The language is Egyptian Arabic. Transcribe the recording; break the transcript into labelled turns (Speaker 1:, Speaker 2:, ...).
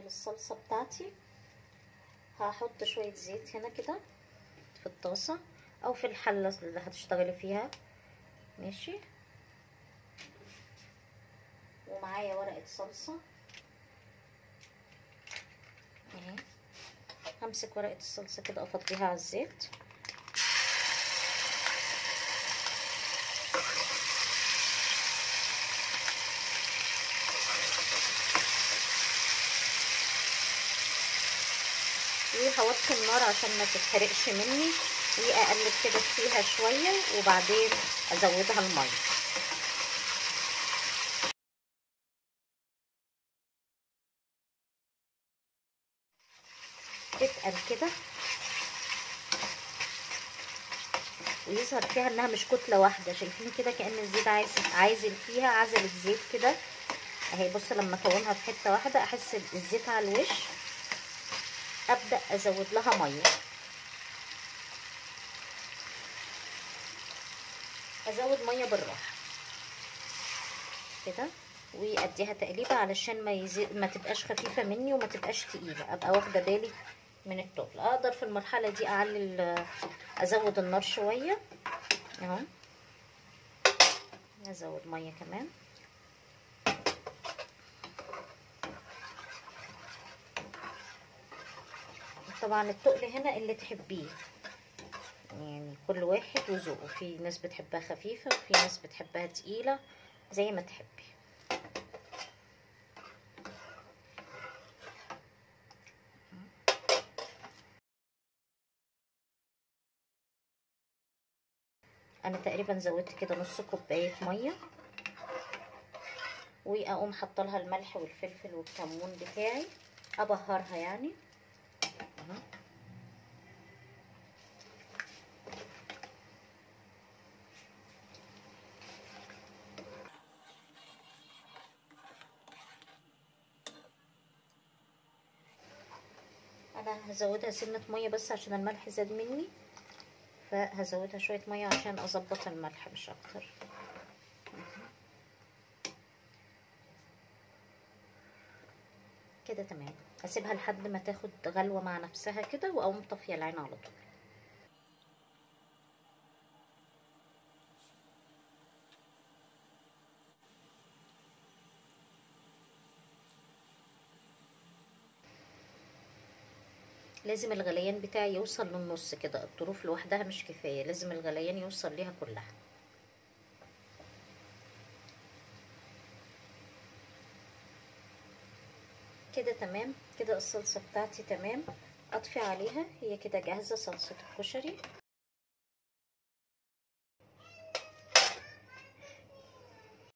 Speaker 1: الصلصة بتاعتي هحط شوية زيت هنا كده في الطاسة او في الحلة اللي هتشتغلي فيها ماشي ومعايا ورقة صلصة اهي همسك ورقة الصلصة كده افضيها على الزيت وهوطي النار عشان ما تتحرقش مني واقلب كده فيها شوية وبعدين ازودها المية تتقل كده ويظهر فيها انها مش كتله واحده شايفين كده كان الزيت عايز عايزل فيها عزلت زيت كده اهي بص لما اكونها في حته واحده احس الزيت على الوش ابدا ازود لها ميه ازود ميه بالراحه كده واديها تقليبه علشان ما يزيد ما تبقاش خفيفه مني وما تبقاش تقيله ابقى واخده بالي من التقل اقدر في المرحله دي اعلي ازود النار شويه اهو ازود ميه كمان طبعا التقل هنا اللي تحبيه يعني كل واحد وذوقه في ناس بتحبها خفيفه وفي ناس بتحبها تقيله زي ما تحبي انا تقريبا زودت كده نص كوبايه ميه واقوم حاطه لها الملح والفلفل والكمون بتاعي ابهرها يعني اهو انا هزودها سنه ميه بس عشان الملح زاد مني فهزودها شويه ميه عشان اظبط الملح مش اكتر كده تمام هسيبها لحد ما تاخد غلوه مع نفسها كده واقوم طافيه العين على طول لازم الغليان بتاعي يوصل للنص كده الطروف لوحدها مش كفايه لازم الغليان يوصل ليها كلها كده تمام كده الصلصه بتاعتي تمام اطفي عليها هي كده جاهزه صلصه الكشري